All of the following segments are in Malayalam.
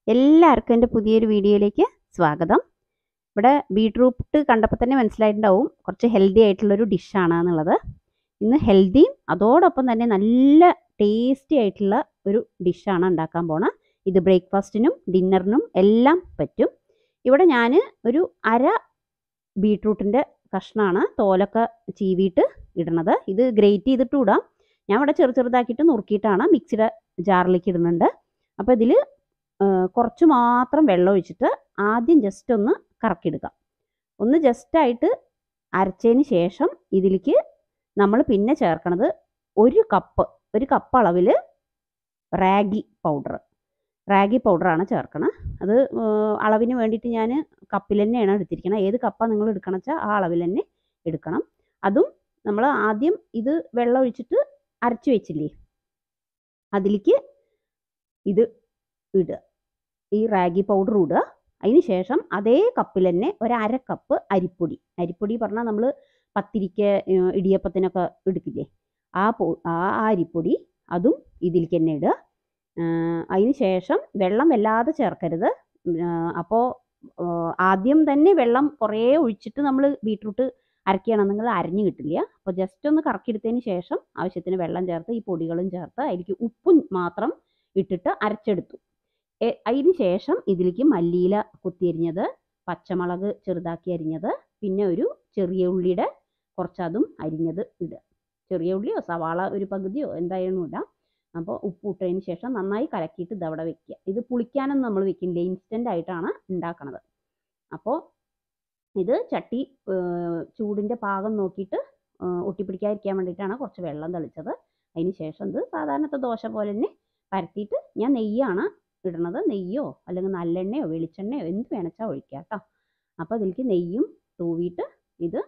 എല്ലാവർക്കും എൻ്റെ പുതിയൊരു വീഡിയോയിലേക്ക് സ്വാഗതം ഇവിടെ ബീട്രൂട്ട് കണ്ടപ്പോൾ തന്നെ മനസ്സിലായിട്ടുണ്ടാവും കുറച്ച് ഹെൽത്തി ആയിട്ടുള്ളൊരു ഡിഷാണ് എന്നുള്ളത് ഇന്ന് ഹെൽത്തിയും അതോടൊപ്പം തന്നെ നല്ല ടേസ്റ്റി ആയിട്ടുള്ള ഒരു ഡിഷാണ് ഉണ്ടാക്കാൻ പോണ ഇത് ബ്രേക്ക്ഫാസ്റ്റിനും ഡിന്നറിനും എല്ലാം പറ്റും ഇവിടെ ഞാൻ ഒരു അര ബീട്രൂട്ടിൻ്റെ കഷ്ണമാണ് തോലൊക്കെ ചീവിയിട്ട് ഇടണത് ഇത് ഗ്രേറ്റ് ചെയ്തിട്ട് ഇടാം ഞാൻ ഇവിടെ ചെറു ചെറുതാക്കിയിട്ട് നുറുക്കിയിട്ടാണ് മിക്സിയുടെ ജാറിലേക്ക് ഇടുന്നുണ്ട് അപ്പോൾ ഇതിൽ കുറച്ച് മാത്രം വെള്ളം ഒഴിച്ചിട്ട് ആദ്യം ജസ്റ്റ് ഒന്ന് കറക്കിടുക ഒന്ന് ജസ്റ്റായിട്ട് അരച്ചതിന് ശേഷം ഇതിലേക്ക് നമ്മൾ പിന്നെ ചേർക്കണത് ഒരു കപ്പ് ഒരു കപ്പ് അളവിൽ റാഗി പൗഡർ റാഗി പൗഡറാണ് ചേർക്കണം അത് അളവിന് വേണ്ടിയിട്ട് ഞാൻ കപ്പിൽ തന്നെയാണ് എടുത്തിരിക്കുന്നത് ഏത് കപ്പാണ് നിങ്ങൾ എടുക്കണം വെച്ചാൽ ആ അളവിൽ തന്നെ എടുക്കണം അതും നമ്മൾ ആദ്യം ഇത് വെള്ളം ഒഴിച്ചിട്ട് അരച്ച് വെച്ചില്ലേ അതിലേക്ക് ഇത് ഇടുക ഈ റാഗി പൗഡർ ഇടുക അതിന് ശേഷം അതേ കപ്പിൽ തന്നെ ഒരു അര കപ്പ് അരിപ്പൊടി അരിപ്പൊടി പറഞ്ഞാൽ നമ്മൾ പത്തിരിക്ക് ഇടിയപ്പത്തിനൊക്കെ എടുക്കില്ലേ ആ പൊ ആ അരിപ്പൊടി അതും ഇതിലേക്ക് തന്നെ ഇടുക അതിന് ശേഷം വെള്ളം വല്ലാതെ ചേർക്കരുത് അപ്പോൾ ആദ്യം തന്നെ വെള്ളം കുറേ ഒഴിച്ചിട്ട് നമ്മൾ ബീട്രൂട്ട് അരക്കുകയാണെന്നെങ്കിൽ അരഞ്ഞു കിട്ടില്ല അപ്പോൾ ജസ്റ്റ് ഒന്ന് കറക്കിയെടുത്തതിന് ശേഷം ആവശ്യത്തിന് വെള്ളം ചേർത്ത് ഈ പൊടികളും ചേർത്ത് അതിലേക്ക് ഉപ്പും മാത്രം ഇട്ടിട്ട് അരച്ചെടുത്തു അതിന് ശേഷം ഇതിലേക്ക് മല്ലിയില കുത്തിയരിഞ്ഞത് പച്ചമുളക് ചെറുതാക്കി അരിഞ്ഞത് പിന്നെ ഒരു ചെറിയ ഉള്ളിയുടെ കുറച്ചതും അരിഞ്ഞത് ഇടുക ചെറിയ ഉള്ളിയോ സവാള ഒരു പകുതിയോ എന്തായാലും ഇടാം അപ്പോൾ ഉപ്പ് ഇട്ടതിന് ശേഷം നന്നായി കലക്കിയിട്ട് ഇതവിടെ വെക്കുക ഇത് പുളിക്കാനൊന്നും നമ്മൾ വെക്കില്ല ഇൻസ്റ്റൻ്റ് ആയിട്ടാണ് ഉണ്ടാക്കണത് അപ്പോൾ ഇത് ചട്ടി ചൂടിൻ്റെ പാകം നോക്കിയിട്ട് ഒട്ടിപ്പിടിക്കാതിരിക്കാൻ വേണ്ടിയിട്ടാണ് കുറച്ച് വെള്ളം തെളിച്ചത് അതിന് ശേഷം ഇത് സാധാരണത്തെ ദോശ പോലെ തന്നെ പരത്തിയിട്ട് ഞാൻ നെയ്യാണ് ഇടണത് നെയ്യോ അല്ലെങ്കിൽ നല്ലെണ്ണയോ വെളിച്ചെണ്ണയോ എന്ത് വേണച്ചാൽ ഒഴിക്കാം കേട്ടോ അപ്പോൾ അതിലേക്ക് നെയ്യും തൂവിയിട്ട് ഇത്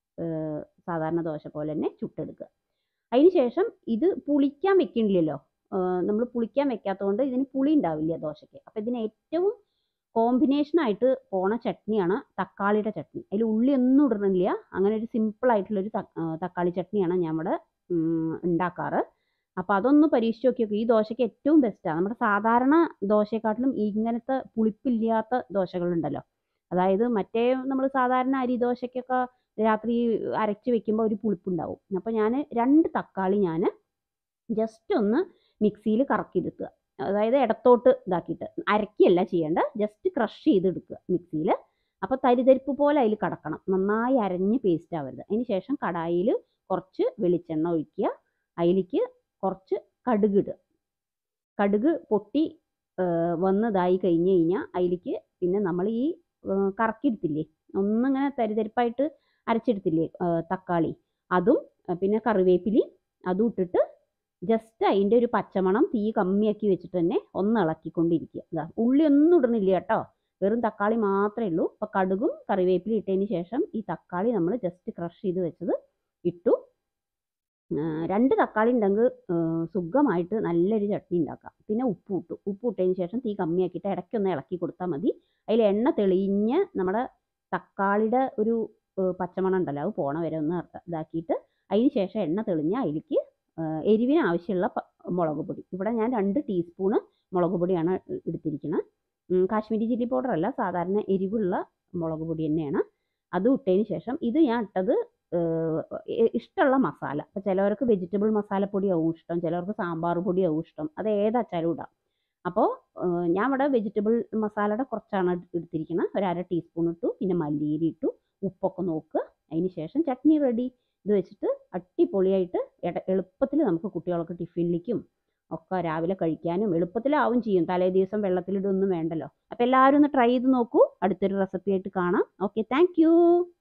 സാധാരണ ദോശ പോലെ തന്നെ ചുട്ടെടുക്കുക അതിന് ശേഷം ഇത് പുളിക്കാൻ വെക്കണില്ലല്ലോ നമ്മൾ പുളിക്കാൻ വെക്കാത്തതുകൊണ്ട് ഇതിന് പുളി ഉണ്ടാവില്ല ദോശയ്ക്ക് അപ്പോൾ ഇതിന് ഏറ്റവും കോമ്പിനേഷനായിട്ട് പോണ ചട്നിയാണ് തക്കാളിയുടെ ചട്നി അതിൽ ഉള്ളി ഒന്നും ഇടണില്ല അങ്ങനെ ഒരു സിമ്പിൾ ആയിട്ടുള്ളൊരു തക്കാളി ചട്നിയാണ് ഞാൻ ഇവിടെ ഉണ്ടാക്കാറ് അപ്പോൾ അതൊന്ന് പരീക്ഷിച്ച് നോക്കി നോക്കി ഈ ദോശയ്ക്ക് ഏറ്റവും ബെസ്റ്റാണ് നമ്മുടെ സാധാരണ ദോശയെക്കാട്ടിലും ഇങ്ങനത്തെ പുളിപ്പില്ലാത്ത ദോശകളുണ്ടല്ലോ അതായത് മറ്റേ നമ്മൾ സാധാരണ അരി ദോശയ്ക്കൊക്കെ രാത്രി അരച്ച് വെക്കുമ്പോൾ ഒരു പുളിപ്പുണ്ടാവും അപ്പോൾ ഞാൻ രണ്ട് തക്കാളി ഞാൻ ജസ്റ്റ് ഒന്ന് മിക്സിയിൽ കറക്കിയെടുക്കുക അതായത് ഇടത്തോട്ട് ഇതാക്കിയിട്ട് അരക്കുകയല്ല ചെയ്യേണ്ട ജസ്റ്റ് ക്രഷ് ചെയ്തെടുക്കുക മിക്സിയിൽ അപ്പോൾ തരിതരിപ്പ് പോലെ അതിൽ കടക്കണം നന്നായി അരഞ്ഞ് പേസ്റ്റ് ആവരുത് അതിന് ശേഷം കടായിൽ കുറച്ച് വെളിച്ചെണ്ണ ഒഴിക്കുക അതിലേക്ക് കുറച്ച് കടുക് ഇടുക കടുക് പൊട്ടി വന്നതായി കഴിഞ്ഞ് കഴിഞ്ഞാൽ അതിലേക്ക് പിന്നെ നമ്മൾ ഈ കറക്കിയെടുത്തില്ലേ ഒന്നിങ്ങനെ തരിതരിപ്പായിട്ട് അരച്ചെടുത്തില്ലേ തക്കാളി അതും പിന്നെ കറിവേപ്പിലി അതും ഇട്ടിട്ട് ജസ്റ്റ് അതിൻ്റെ ഒരു പച്ചമണം തീ കമ്മിയാക്കി വെച്ചിട്ട് തന്നെ ഒന്ന് ഇളക്കിക്കൊണ്ടിരിക്കുക ഇതാ ഉള്ളി ഒന്നും ഇടണില്ല കേട്ടോ വെറും തക്കാളി മാത്രമേ ഉള്ളൂ അപ്പോൾ കടുകും കറിവേപ്പിലി ഇട്ടതിന് ശേഷം ഈ തക്കാളി നമ്മൾ ജസ്റ്റ് ക്രഷ് ചെയ്ത് വെച്ചത് ഇട്ടു രണ്ട് തക്കാളി ഉണ്ടെങ്കിൽ സുഖമായിട്ട് നല്ലൊരു ചട്നി ഉണ്ടാക്കാം പിന്നെ ഉപ്പ് ഇട്ടു ഉപ്പ് ഇട്ടതിന് ശേഷം തീ കമ്മിയാക്കിയിട്ട് ഇടയ്ക്കൊന്ന് ഇളക്കി കൊടുത്താൽ മതി അതിൽ എണ്ണ തെളിഞ്ഞ് നമ്മുടെ തക്കാളിയുടെ ഒരു പച്ചമണം ഉണ്ടല്ലോ അത് പോണ വരെ ഒന്ന് ഇതാക്കിയിട്ട് അതിന് ശേഷം എണ്ണ തെളിഞ്ഞ് അതിലേക്ക് എരിവിന് ആവശ്യമുള്ള മുളക് പൊടി ഇവിടെ ഞാൻ രണ്ട് ടീസ്പൂണ് മുളക് പൊടിയാണ് എടുത്തിരിക്കുന്നത് കാശ്മീരി ചില്ലി പൗഡർ അല്ല സാധാരണ എരിവുള്ള മുളക് പൊടി തന്നെയാണ് അതും ഇട്ടതിന് ശേഷം ഇത് ഞാൻ ഇട്ടത് ഇഷ്ടമുള്ള മസാല അപ്പോൾ ചിലവർക്ക് വെജിറ്റബിൾ മസാലപ്പൊടിയാവും ഇഷ്ടം ചിലവർക്ക് സാമ്പാർ പൊടിയാവും ഇഷ്ടം അത് ഏതാച്ചാലും ഇടാം അപ്പോൾ ഞാൻ ഇവിടെ വെജിറ്റബിൾ മസാലയുടെ കുറച്ചാണ് എടുത്തിരിക്കുന്നത് ഒരു അര ടീസ്പൂൺ ഇട്ടു പിന്നെ മല്ലിയില ഇട്ടു ഉപ്പൊക്കെ നോക്കുക അതിന് ശേഷം ചട്നി റെഡി ഇത് വെച്ചിട്ട് അടിപൊളിയായിട്ട് എളുപ്പത്തിൽ നമുക്ക് കുട്ടികൾക്ക് ടിഫിനിലേക്കും ഒക്കെ രാവിലെ കഴിക്കാനും എളുപ്പത്തിലാവും ചെയ്യും തലേ ദിവസം വെള്ളത്തിലിടൊന്നും വേണ്ടല്ലോ അപ്പോൾ എല്ലാവരും ഒന്ന് ട്രൈ ചെയ്ത് നോക്കൂ അടുത്തൊരു റെസിപ്പി ആയിട്ട് കാണാം ഓക്കെ താങ്ക്